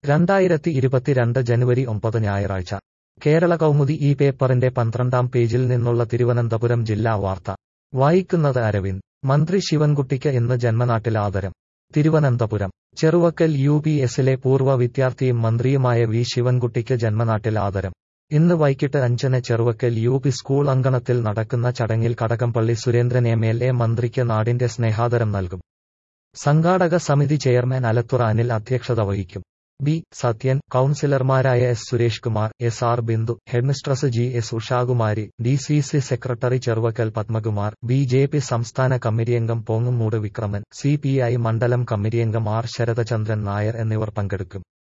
രണ്ടായിരത്തി ഇരുപത്തിരണ്ട് ജനുവരി ഒമ്പത് ഞായറാഴ്ച കേരള കൗമുദി ഈ പേപ്പറിന്റെ പന്ത്രണ്ടാം പേജിൽ നിന്നുള്ള തിരുവനന്തപുരം ജില്ലാ വാർത്ത വായിക്കുന്നത് അരവിന്ദ് മന്ത്രി ശിവൻകുട്ടിക്ക് ഇന്ന് ജന്മനാട്ടിൽ ആദരം തിരുവനന്തപുരം ചെറുവക്കൽ യു പി എസിലെ പൂർവ്വ വിദ്യാർത്ഥിയും മന്ത്രിയുമായ വി ശിവൻകുട്ടിക്ക് ജന്മനാട്ടിൽ ആദരം ഇന്ന് വൈകിട്ട് അഞ്ചിന് ചെറുവക്കൽ യു പി സ്കൂൾ അങ്കണത്തിൽ നടക്കുന്ന ചടങ്ങിൽ Kadakampally Surendran M L A മന്ത്രിക്ക് നാടിന്റെ സ്നേഹാദരം നൽകും സംഘാടക സമിതി ചെയർമാൻ അലത്തുറ അനിൽ അധ്യക്ഷത വഹിക്കും ബി സത്യൻ കൌൺസിലർമാരായ S Suresh Kumar S R Bindu headmistress G S Ushakumari D C C secretary Cheruvakkal Padmakumar B J P സംസ്ഥാന കമ്മിറ്റിയംഗം Pongumoodu Vikraman C P I മണ്ഡലം കമ്മിറ്റിയംഗം ആർ ശരതചന്ദ്രൻ നായർ എന്നിവർ പങ്കെടുക്കും